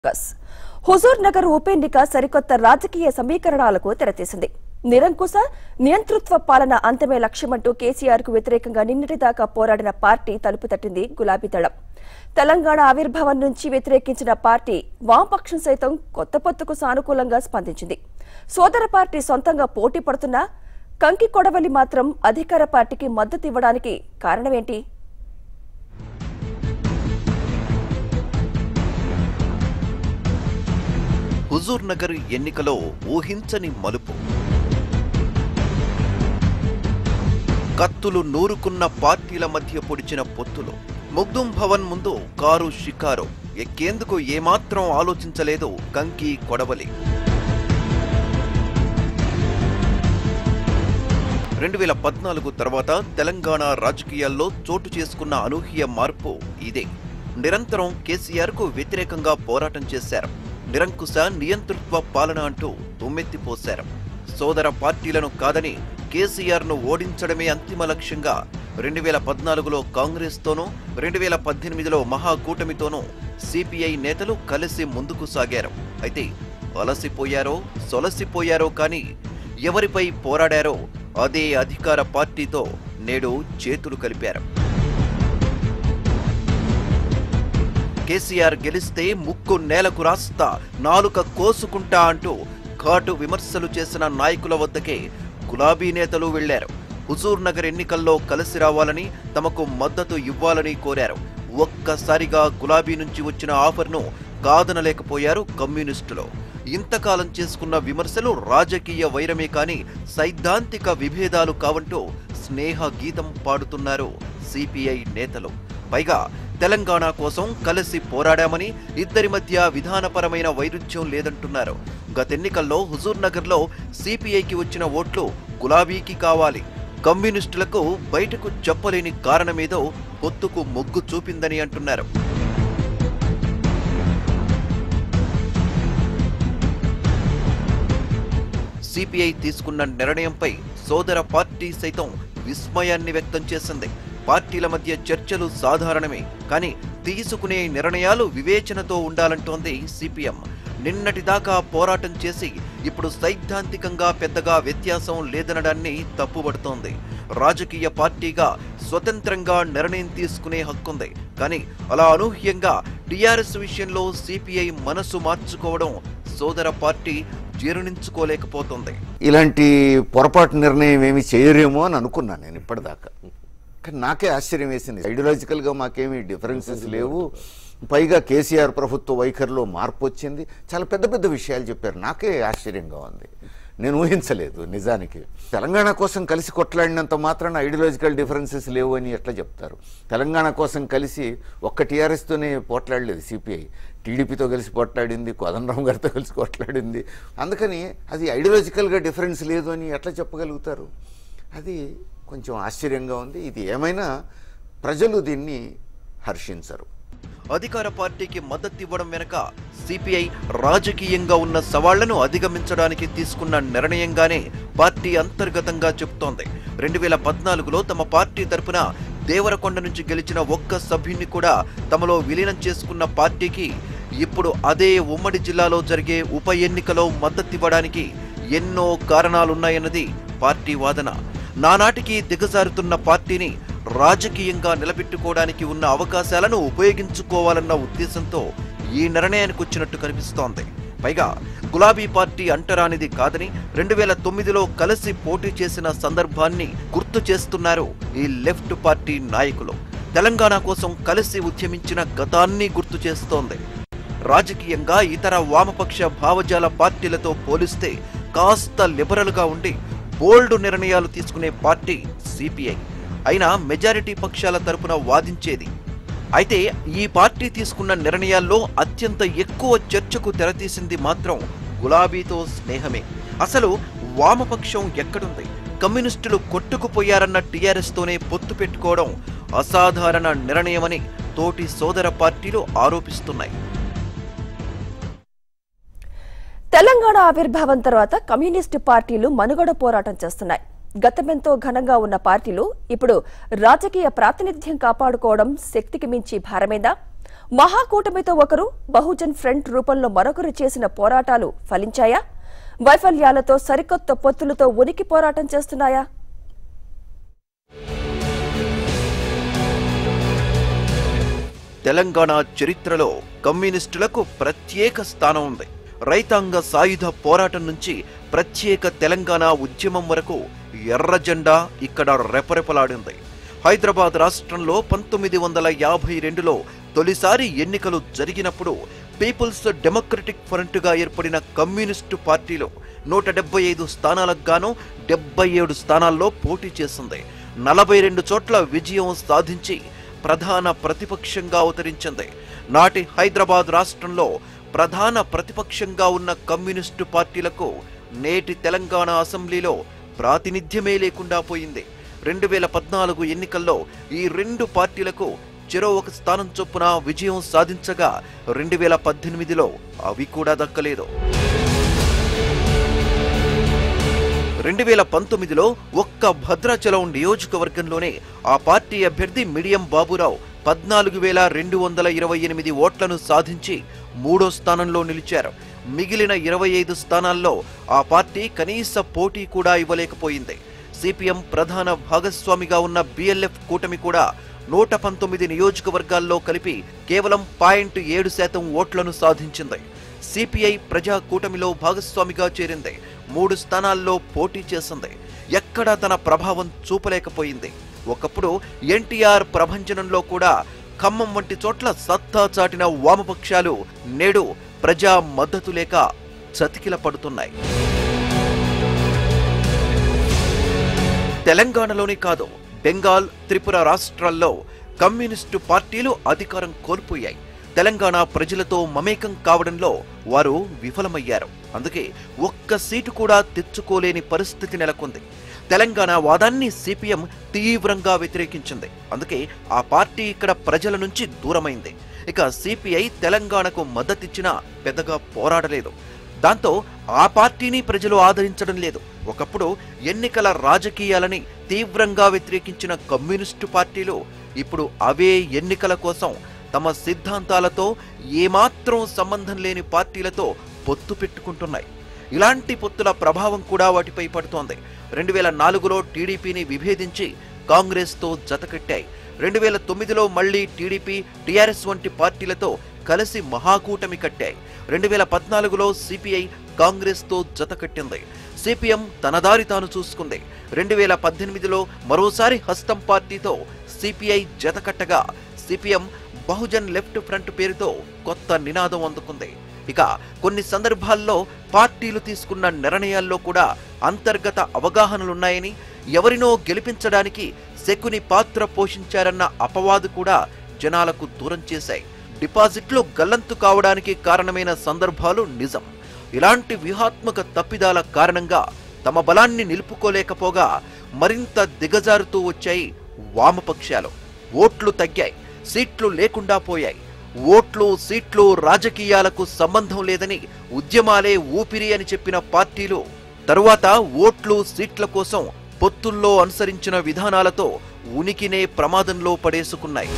Focus. Huzur Nagar ఉప ఎన్నిక సరికొత్త రాజకీయ సమీకరణాలకు తెరతీసింది నిరంకుశ నియంతృత్వ పాలన అంతమే లక్ష్యమంటూ కేసీఆర్ కు వ్యతిరేకంగా నిన్నటిదాకా పోరాడిన పార్టీ తలుపు తట్టింది గులాబీ దళం తెలంగాణ ఆవిర్భావం నుంచి వ్యతిరేకించిన పార్టీ వామపక్షం సైతం కొత్త పొత్తుకు సానుకూలంగా స్పందించింది సోదర పార్టీ సొంతంగా పోటీ పడుతున్నా కంకి కొడవలి మాత్రం అధికార పార్టీకి మద్దతు ఇవ్వడానికి కారణమేంటి హుజూర్ నగర్ ఎన్నికలో ఊహించని మలుపు కత్తులు నూరుకున్న పార్టీల మధ్య పొడిచిన పొత్తులు ముగ్దుం భవన్ ముందు కారు షికారు ఎక్కేందుకు ఏమాత్రం ఆలోచించలేదు కంకి కొడవలి రెండు వేల పద్నాలుగు తర్వాత తెలంగాణ రాజకీయాల్లో చోటు చేసుకున్న అనూహ్య మార్పు ఇదే నిరంతరం కేసీఆర్ కు వ్యతిరేకంగా పోరాటం చేశారు నిరంకుశ నియంతృత్వ పాలన అంటూ దుమ్మెత్తిపోశారు సోదర పార్టీలను కాదని కేసీఆర్ ను ఓడించడమే అంతిమ లక్ష్యంగా రెండు వేల పద్నాలుగులో కాంగ్రెస్ తోనూ రెండు వేల పద్దెనిమిదిలో మహాకూటమితోనూ సిపిఐ నేతలు కలిసి ముందుకు సాగారు అయితే అలసిపోయారో సొలసిపోయారో కానీ ఎవరిపై పోరాడారో అదే అధికార పార్టీతో నేడు చేతులు కలిపారు కేసీఆర్ గెలిస్తే ముక్కు నేలకు రాస్తా నాలుక కోసుకుంటా అంటూ ఘాటు విమర్శలు చేసిన నాయకుల వద్దకే గులాబీ నేతలు వెళ్లారు హుజూర్ నగర్ ఎన్నికల్లో కలిసి రావాలని తమకు మద్దతు ఇవ్వాలని కోరారు ఒక్కసారిగా గులాబీ నుంచి వచ్చిన ఆఫర్ను కాదనలేకపోయారు కమ్యూనిస్టులు ఇంతకాలం చేసుకున్న విమర్శలు రాజకీయ వైరమే కాని సైద్ధాంతిక విభేదాలు కావంటూ స్నేహ గీతం పాడుతున్నారు సిపిఐ నేతలు పైగా తెలంగాణ కోసం కలిసి పోరాడామని ఇద్దరి మధ్య విధానపరమైన వైరుధ్యం లేదంటున్నారు గతెన్నికల్లో హుజూర్ నగర్లో సిపిఐకి వచ్చిన ఓట్లు గులాబీకి కావాలి కమ్యూనిస్టులకు బయటకు చెప్పలేని కారణమేదో పొత్తుకు మొగ్గు చూపిందని అంటున్నారు సిపిఐ తీసుకున్న నిర్ణయంపై సోదర పార్టీ సైతం విస్మయాన్ని వ్యక్తం చేసింది పార్టీల మధ్య చర్చలు సాధారణమే కానీ తీసుకునే నిర్ణయాలు వివేచనతో ఉండాలంటోంది సిపిఎం నిన్నటిదాకా పోరాటం చేసి ఇప్పుడు సైద్ధాంతికంగా పెద్దగా వ్యత్యాసం లేదనడాన్ని తప్పుబడుతోంది రాజకీయ పార్టీగా స్వతంత్రంగా నిర్ణయం తీసుకునే హక్కుంది కానీ అలా అనూహ్యంగా టీఆర్ఎస్ విషయంలో సిపిఐ మనసు మార్చుకోవడం సోదర పార్టీ జీర్ణించుకోలేకపోతుంది ఇలాంటి పొరపాటు నిర్ణయం ఏమి చేయరేమో అని అనుకున్నాను నేను ఇప్పటిదాకా కానీ నాకే ఆశ్చర్యం వేసింది ఐడియాలజికల్గా మాకేమీ డిఫరెన్సెస్ లేవు పైగా కేసీఆర్ ప్రభుత్వ వైఖరిలో మార్పు వచ్చింది చాలా పెద్ద పెద్ద విషయాలు చెప్పారు నాకే ఆశ్చర్యంగా ఉంది నేను ఊహించలేదు నిజానికి తెలంగాణ కోసం కలిసి కొట్లాడినంత మాత్రాన ఐడియాలజికల్ డిఫరెన్సెస్ లేవు అని ఎట్లా చెప్తారు తెలంగాణ కోసం కలిసి ఒక్క టీఆర్ఎస్తోనే పోట్లాడలేదు సిపిఐ టీడీపీతో కలిసి పోట్లాడింది కోదండరామ్ గారితో కలిసి కొట్లాడింది అందుకని అది ఐడియాలజికల్గా డిఫరెన్స్ లేదు అని ఎట్లా చెప్పగలుగుతారు అది కొంచెం ఆశ్చర్యంగా ఉంది ఇది ఏమైనా ప్రజలు దీన్ని హర్షించరు అధికార పార్టీకి మద్దతు ఇవ్వడం వెనుక సిపిఐ రాజకీయంగా ఉన్న సవాళ్లను అధిగమించడానికి తీసుకున్న నిర్ణయంగానే పార్టీ అంతర్గతంగా చెబుతోంది రెండు వేల పద్నాలుగులో తమ పార్టీ తరపున దేవరకొండ నుంచి గెలిచిన ఒక్క సభ్యున్ని కూడా తమలో విలీనం చేసుకున్న పార్టీకి ఇప్పుడు అదే ఉమ్మడి జిల్లాలో జరిగే ఉప ఎన్నికలో మద్దతివ్వడానికి ఎన్నో కారణాలున్నాయన్నది పార్టీ వాదన నానాటికి దిగజారుతున్న పార్టీని రాజకీయంగా నిలబెట్టుకోవడానికి ఉన్న అవకాశాలను ఉపయోగించుకోవాలన్న ఉద్దేశంతో ఈ నిర్ణయానికి వచ్చినట్టు కనిపిస్తోంది పైగా గులాబీ పార్టీ అంటరానిది కాదని రెండు వేల తొమ్మిదిలో కలిసి పోటీ చేసిన సందర్భాన్ని గుర్తు చేస్తున్నారు ఈ లెఫ్ట్ పార్టీ నాయకులు తెలంగాణ కోసం కలిసి ఉద్యమించిన గతాన్ని గుర్తు చేస్తోంది రాజకీయంగా ఇతర వామపక్ష భావజాల పార్టీలతో పోలిస్తే కాస్త లిబరల్గా ఉండి బోల్డ్ నిర్ణయాలు తీసుకునే పార్టీ సిపిఐ అయినా మెజారిటీ పక్షాల తరపున వాదించేది అయితే ఈ పార్టీ తీసుకున్న నిర్ణయాల్లో అత్యంత ఎక్కువ చర్చకు తెరతీసింది మాత్రం గులాబీతో స్నేహమే అసలు వామపక్షం ఎక్కడుంది కమ్యూనిస్టులు కొట్టుకుపోయారన్న టీఆర్ఎస్ తోనే పొత్తు పెట్టుకోవడం అసాధారణ నిర్ణయమని తోటి సోదర పార్టీలు ఆరోపిస్తున్నాయి తెలంగాణ ఆవిర్భావం తర్వాత కమ్యూనిస్టు పార్టీలు మనుగడ పోరాటం చేస్తున్నాయి గతమెంతో ఘనంగా ఉన్న పార్టీలు ఇప్పుడు రాజకీయ ప్రాతినిధ్యం కాపాడుకోవడం శక్తికి మించి భారమేదా మహాకూటమితో ఒకరు బహుజన్ ఫ్రంట్ రూపంలో మరొకరు చేసిన పోరాటాలు ఫలించాయా వైఫల్యాలతో సరికొత్త పొత్తులతో ఉనికి పోరాటం చేస్తున్నాయా తెలంగాణ చరిత్రలో కమ్యూనిస్టులకు ప్రత్యేక స్థానం ఉంది రైతాంగ సాయుధ పోరాటం నుంచి ప్రత్యేక తెలంగాణ ఉద్యమం వరకు ఎర్ర జెండా ఇక్కడ రెపరెపలాడింది హైదరాబాద్ రాష్ట్రంలో పంతొమ్మిది వందల యాభై రెండులో తొలిసారి ఎన్నికలు జరిగినప్పుడు పీపుల్స్ డెమోక్రటిక్ ఫ్రంట్గా ఏర్పడిన కమ్యూనిస్టు పార్టీలో నూట డెబ్బై ఐదు స్థానాలకు గాను డెబ్బై ఏడు స్థానాల్లో పోటీ చేసింది నలభై రెండు చోట్ల విజయం సాధించి ప్రధాన ప్రతిపక్షంగా అవతరించింది నాటి హైదరాబాద్ రాష్ట్రంలో ప్రధాన ప్రతిపక్షంగా ఉన్న కమ్యూనిస్టు పార్టీలకు నేటి తెలంగాణ అసెంబ్లీలో ప్రాతినిధ్యమే లేకుండా పోయింది రెండు వేల పద్నాలుగు ఎన్నికల్లో ఈ రెండు పార్టీలకు చెరో ఒక స్థానం చొప్పున విజయం సాధించగా రెండు వేల పద్దెనిమిదిలో అవి కూడా దక్కలేదు రెండు వేల పంతొమ్మిదిలో ఒక్క భద్రాచలం నియోజకవర్గంలోనే ఆ పార్టీ అభ్యర్థి మిడియం బాబురావు పద్నాలుగు వేల రెండు వందల ఇరవై ఎనిమిది ఓట్లను సాధించి మూడో స్థానంలో నిలిచారు మిగిలిన ఇరవై ఐదు స్థానాల్లో ఆ పార్టీ కనీస పోటీ కూడా ఇవ్వలేకపోయింది సిపిఎం ప్రధాన భాగస్వామిగా ఉన్న బిఎల్ఎఫ్ కూటమి కూడా నూట పంతొమ్మిది నియోజకవర్గాల్లో కలిపి కేవలం పాయింట్ ఏడు శాతం ఓట్లను సాధించింది సిపిఐ ప్రజా కూటమిలో భాగస్వామిగా చేరింది మూడు స్థానాల్లో పోటీ చేసింది ఎక్కడా తన ప్రభావం చూపలేకపోయింది ఒకప్పుడు ఎన్టీఆర్ ప్రభంజనంలో కూడా ఖమ్మం వంటి చోట్ల సత్తా చాటిన వామపక్షాలు నేడు ప్రజా మద్దతు లేక చతికిల పడుతున్నాయి తెలంగాణలోనే కాదు బెంగాల్ త్రిపుర రాష్ట్రాల్లో కమ్యూనిస్టు పార్టీలు అధికారం కోల్పోయాయి తెలంగాణ ప్రజలతో మమేకం కావడంలో వారు విఫలమయ్యారు అందుకే ఒక్క సీటు కూడా తెచ్చుకోలేని పరిస్థితి నెలకొంది తెలంగాణ వాదాన్ని సిపిఎం తీవ్రంగా వ్యతిరేకించింది అందుకే ఆ పార్టీ ఇక్కడ ప్రజల నుంచి దూరమైంది ఇక సిపిఐ తెలంగాణకు మద్దతిచ్చినా పెద్దగా పోరాడలేదు దాంతో ఆ పార్టీని ప్రజలు ఆదరించడం లేదు ఒకప్పుడు ఎన్నికల రాజకీయాలని తీవ్రంగా వ్యతిరేకించిన కమ్యూనిస్టు పార్టీలు ఇప్పుడు అవే ఎన్నికల కోసం తమ సిద్ధాంతాలతో ఏమాత్రం సంబంధం లేని పార్టీలతో పొత్తు పెట్టుకుంటున్నాయి ఇలాంటి పొత్తుల ప్రభావం కూడా వాటిపై పడుతోంది రెండు వేల నాలుగులో టీడీపీని విభేదించి కాంగ్రెస్తో జతకట్టాయి రెండు వేల తొమ్మిదిలో మళ్లీ టీడీపీ టీఆర్ఎస్ వంటి పార్టీలతో కలిసి మహాకూటమి కట్టాయి రెండు వేల పద్నాలుగులో సిపిఐ కాంగ్రెస్తో జతకట్టింది సిపిఎం తన దారి తాను చూసుకుంది రెండు వేల పద్దెనిమిదిలో మరోసారి హస్తం పార్టీతో సిపిఐ జతకట్టగా సిపిఎం బహుజన్ లెఫ్ట్ ఫ్రంట్ పేరుతో కొత్త నినాదం అందుకుంది ఇక కొన్ని సందర్భాల్లో పార్టీలు తీసుకున్న నిర్ణయాల్లో కూడా అంతర్గత అవగాహనలున్నాయని ఎవరినో గెలిపించడానికి శకుని పాత్ర పోషించారన్న అపవాదు కూడా జనాలకు దూరం చేశాయి డిపాజిట్లు గల్లంతు కావడానికి కారణమైన సందర్భాలు నిజం ఇలాంటి వ్యూహాత్మక తప్పిదాల కారణంగా తమ బలాన్ని నిలుపుకోలేకపోగా మరింత దిగజారుతూ వచ్చాయి వామపక్షాలు ఓట్లు తగ్గాయి సీట్లు లేకుండా పోయాయి ఓట్లు సీట్లు రాజకీయాలకు సంబంధం లేదని ఉద్యమాలే ఊపిరి అని చెప్పిన పార్టీలు తరువాత ఓట్లు సీట్ల కోసం పొత్తుల్లో అనుసరించిన విధానాలతో ఉనికినే ప్రమాదంలో పడేసుకున్నాయి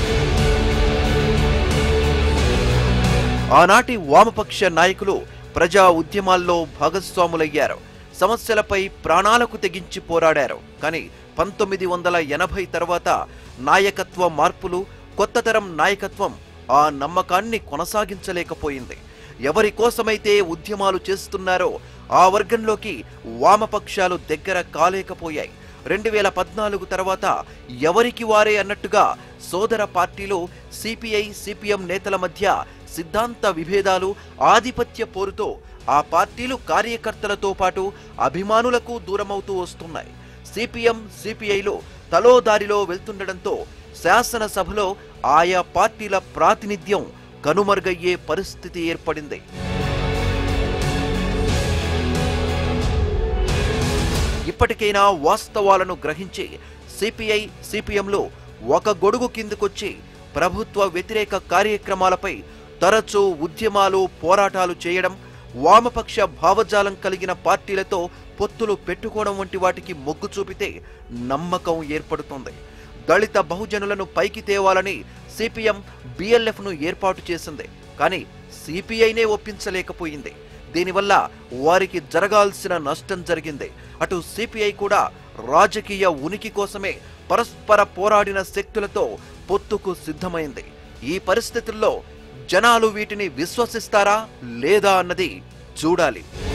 ఆనాటి వామపక్ష నాయకులు ప్రజా ఉద్యమాల్లో భాగస్వాములయ్యారు సమస్యలపై ప్రాణాలకు తెగించి పోరాడారు కానీ పంతొమ్మిది వందల ఎనభై తర్వాత నాయకత్వ మార్పులు కొత్త తరం నాయకత్వం ఆ నమ్మకాన్ని కొనసాగించలేకపోయింది ఎవరి కోసమైతే ఉద్యమాలు చేస్తున్నారో ఆ వర్గంలోకి వామపక్షాలు దగ్గర కాలేకపోయాయి రెండు వేల పద్నాలుగు తర్వాత ఎవరికి వారే అన్నట్టుగా సోదర పార్టీలు సిపిఐ సిపిఎం నేతల మధ్య సిద్ధాంత విభేదాలు ఆధిపత్య పోరుతో ఆ పార్టీలు కార్యకర్తలతో పాటు అభిమానులకు దూరమవుతూ వస్తున్నాయి సిపిఎం సిపిఐలు తలో దారిలో వెళ్తుండడంతో శాసనసభలో ఆయా పార్టీల ప్రాతినిధ్యం కనుమరుగయ్యే పరిస్థితి ఏర్పడింది ఇప్పటికైనా వాస్తవాలను గ్రహించి సిపిఐ సిపిఎంలు ఒక గొడుగు కిందకొచ్చి ప్రభుత్వ వ్యతిరేక కార్యక్రమాలపై తరచూ ఉద్యమాలు పోరాటాలు చేయడం వామపక్ష భావజాలం కలిగిన పార్టీలతో పొత్తులు పెట్టుకోవడం వంటి వాటికి మొగ్గు చూపితే నమ్మకం ఏర్పడుతుంది దళిత బహుజనులను పైకి తేవాలని సిపిఎం బిఎల్ఎఫ్ ను ఏర్పాటు చేసింది కానీ సిపిఐనే ఒప్పించలేకపోయింది దీనివల్ల వారికి జరగాల్సిన నష్టం జరిగింది అటు సిపిఐ కూడా రాజకీయ ఉనికి కోసమే పరస్పర పోరాడిన శక్తులతో పొత్తుకు సిద్ధమైంది ఈ పరిస్థితుల్లో జనాలు వీటిని విశ్వసిస్తారా లేదా అన్నది చూడాలి